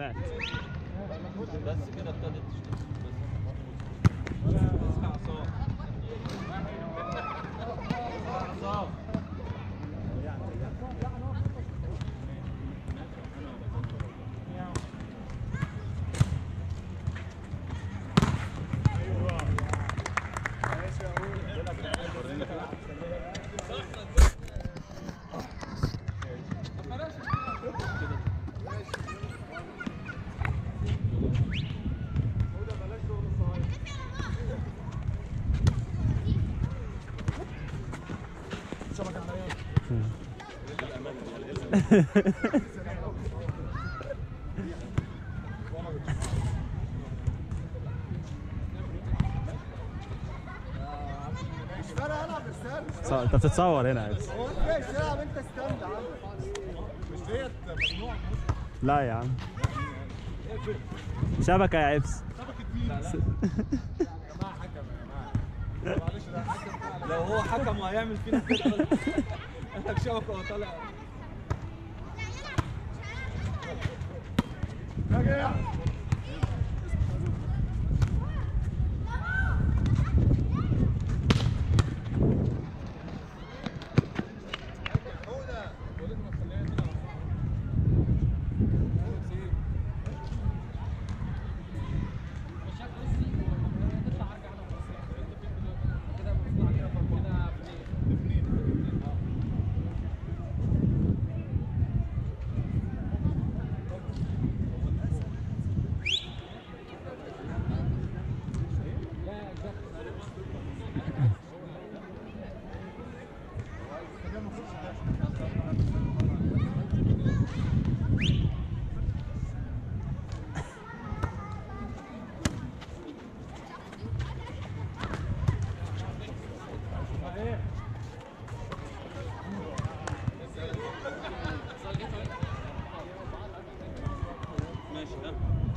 سمعت بس كده ابتدت بس اصحى عصام عصام مش فارق العب استنى ص- انت بتتصور هنا بس هو ماشي العب انت استنى عندك مش ديت ممنوع لا يا عم شبكة يا عبس معلش ده حكم لو هو حكم وهيعمل فينا كده قال لك شبكه وطلع راجع ماشي ها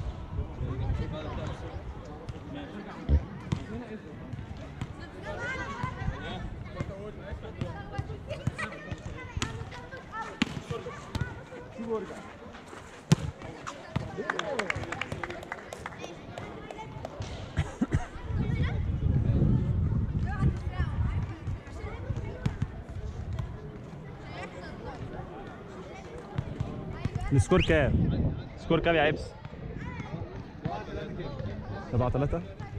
السكور كام؟ سكور كام يا عبس؟ 7 3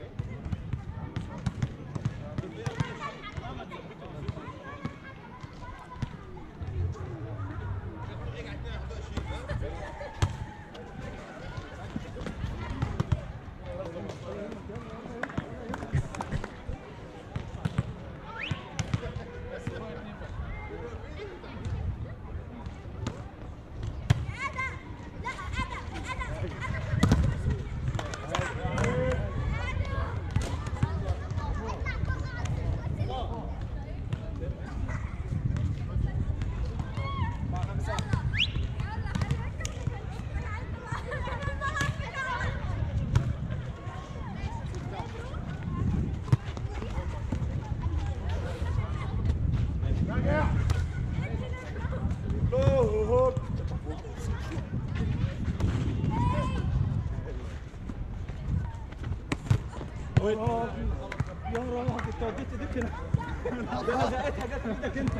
يا راجل انت وديت ايديك هنا ده زقتها جت في ايدك انت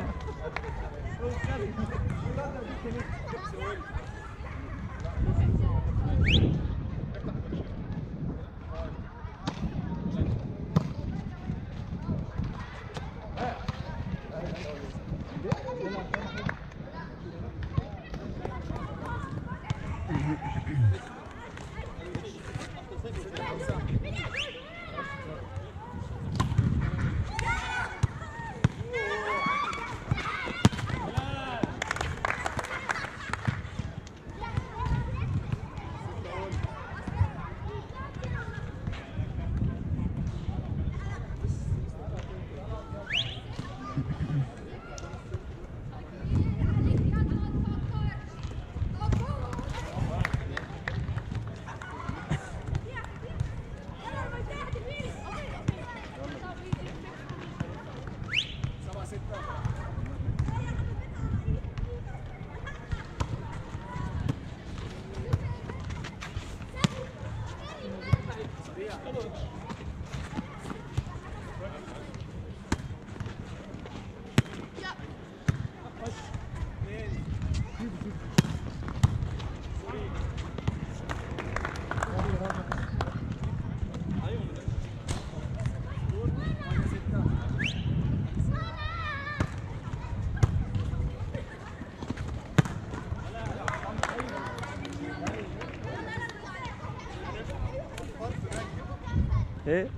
ايه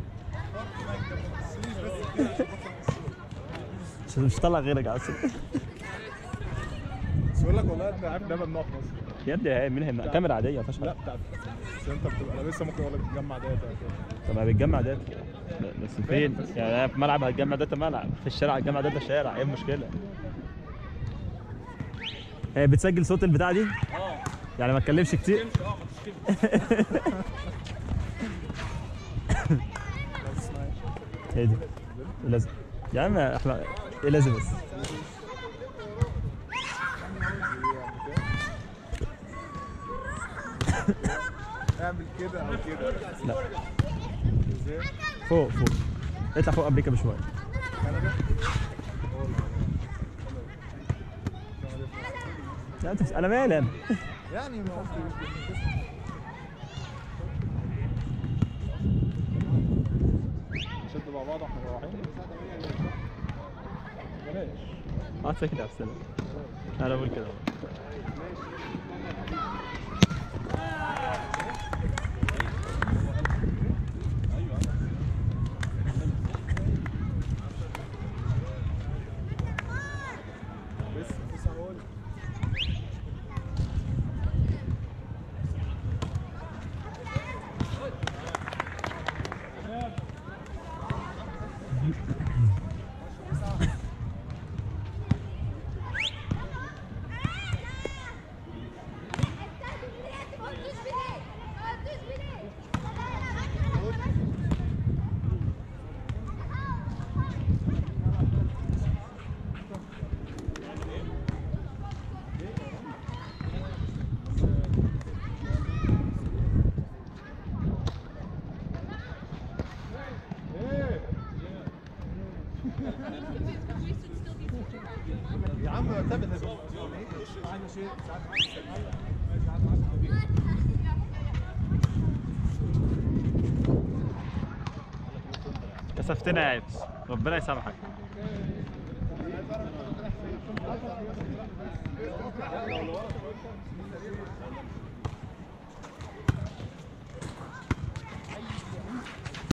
مش مش طلع غيرك عسل بس بقول لك والله انت عارف ده ممنوع في مصر يا ابني هي- مين هي كاميرا عاديه ما فيهاش لا حاجه بتاعت بس انت بتبقى لابسها ممكن اقول لك تجمع داتا كده طب ما بيتجمع داتا بس فين يعني انا في ملعب هتجمع داتا ملعب في الشارع هتجمع داتا شارع ايه المشكله هي بتسجل صوت البتاع دي اه يعني ما تكلمش كتير تمشي اه ما تشكلش بس اسمها ايه؟ هي دي لازم يا عم احنا ايه لازم بس اعمل كده او كده لا ازاي؟ فوق فوق اطلع فوق امريكا بشويه كندا لا انت انا مالي انا يعني ما قصدي نشد مع بعض واحنا رايحين بلاش اقعد ساكت يا عبد انا بقول كده بس بس هقول يا عم ثبت معانا شيء ساعات كسفتنا يا عيبس ربنا يسامحك